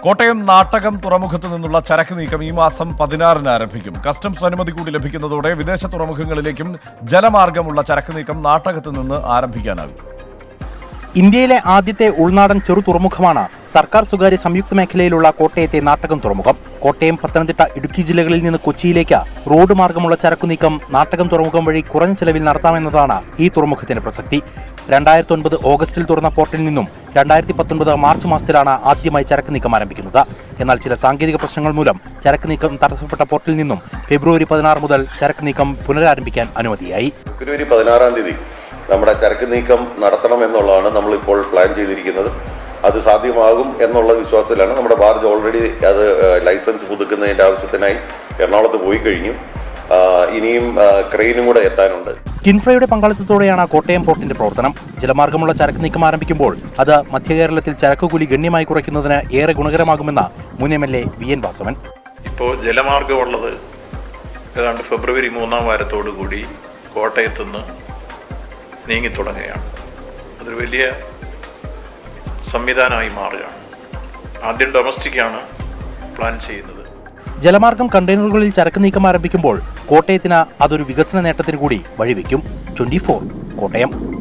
കോട്ടയം നാട്ടകം തുറമുഖത്ത് നിന്നുള്ള ചരക്ക് നീക്കം ഈ മാസം പതിനാറിന് ആരംഭിക്കും കസ്റ്റംസ് അനുമതി കൂടി ലഭിക്കുന്നതോടെ വിദേശ തുറമുഖങ്ങളിലേക്കും ജലമാർഗമുള്ള ചരക്ക് നീക്കം നാട്ടകത്ത് നിന്ന് ആരംഭിക്കാനാകും ഇന്ത്യയിലെ ആദ്യത്തെ ഉൾനാടൻ ചെറു തുറമുഖമാണ് സർക്കാർ സ്വകാര്യ സംയുക്ത മേഖലയിലുള്ള കോട്ടയത്തെ നാട്ടകം തുറമുഖം കോട്ടയം പത്തനംതിട്ട ഇടുക്കി ജില്ലകളിൽ നിന്ന് കൊച്ചിയിലേക്ക് റോഡ് മാർഗമുള്ള ചരക്കു നീക്കം നാട്ടകം തുറമുഖം വഴി കുറഞ്ഞ ചെലവിൽ നടത്താമെന്നതാണ് ഈ തുറമുഖത്തിന്റെ പ്രസക്തി രണ്ടായിരത്തി ഒൻപത് ഓഗസ്റ്റിൽ തുറന്ന പോർട്ടിൽ നിന്നും രണ്ടായിരത്തി പത്തൊൻപത് മാർച്ച് മാസത്തിലാണ് ആദ്യമായി ചരക്ക് നീക്കം ആരംഭിക്കുന്നത് എന്നാൽ ചില സാങ്കേതിക പ്രശ്നങ്ങൾ മൂലം ചരക്ക് നീക്കം തടസ്സപ്പെട്ട പോർട്ടിൽ നിന്നും ഫെബ്രുവരി പതിനാറ് മുതൽ ചരക്ക് നീക്കം പുനരാരംഭിക്കാൻ അനുമതിയായി ഫെബ്രുവരി പതിനാറാം തീയതി നമ്മുടെ ചരക്ക് നീക്കം നടത്തണം എന്നുള്ളതാണ് നമ്മളിപ്പോൾ പ്ലാൻ ചെയ്തിരിക്കുന്നത് അത് സാധ്യമാകും എന്നുള്ള വിശ്വാസത്തിലാണ് നമ്മുടെ ബാർജ് ഓൾറെഡി അത് ഏഹ്, ലൈസൻസ് പുതുക്കുന്നതിൻ്റെ ആവശ്യത്തിനായി എറണാകുളത്ത് പോയി കഴിഞ്ഞു ആ, ഇനിയും ആ, ക്രെയിനും കൂടെ എത്താനുണ്ട് കിൻഫ്രയുടെ പങ്കാളിത്തത്തോടെയാണ് കോട്ടയം പോർട്ടിന്റെ പ്രവർത്തനം ജലമാർഗമുള്ള ചരക്ക് നീക്കം ആരംഭിക്കുമ്പോൾ അത് മധ്യകേരളത്തിൽ ചരക്കുകൂലി ഗണ്യമായി കുറയ്ക്കുന്നതിന് ഏറെ ഗുണകരമാകുമെന്ന് മുൻ M L A V N Vasavan ഇപ്പോൾ ജലമാർഗമുള്ളത് ഏതാണ്ട് ഫെബ്രുവരി മൂന്നാം വാരത്തോടു കൂടി കോട്ടയത്ത് നിന്ന് നീങ്ങിത്തുടങ്ങുകയാണ് അതൊരു വലിയ സംവിധാനമായി മാറുകയാണ് ആദ്യം ഡൊമസ്റ്റിക്കാണ് പ്ലാൻ ചെയ്യുന്നത് ജലമാർഗം കണ്ടെയ്നറുകളിൽ ചരക്ക് നീക്കം ആരംഭിക്കുമ്പോൾ കോട്ടയത്തിന് അതൊരു വികസന നേട്ടത്തിന് കൂടി വഴിവെക്കും ട്വന്റി കോട്ടയം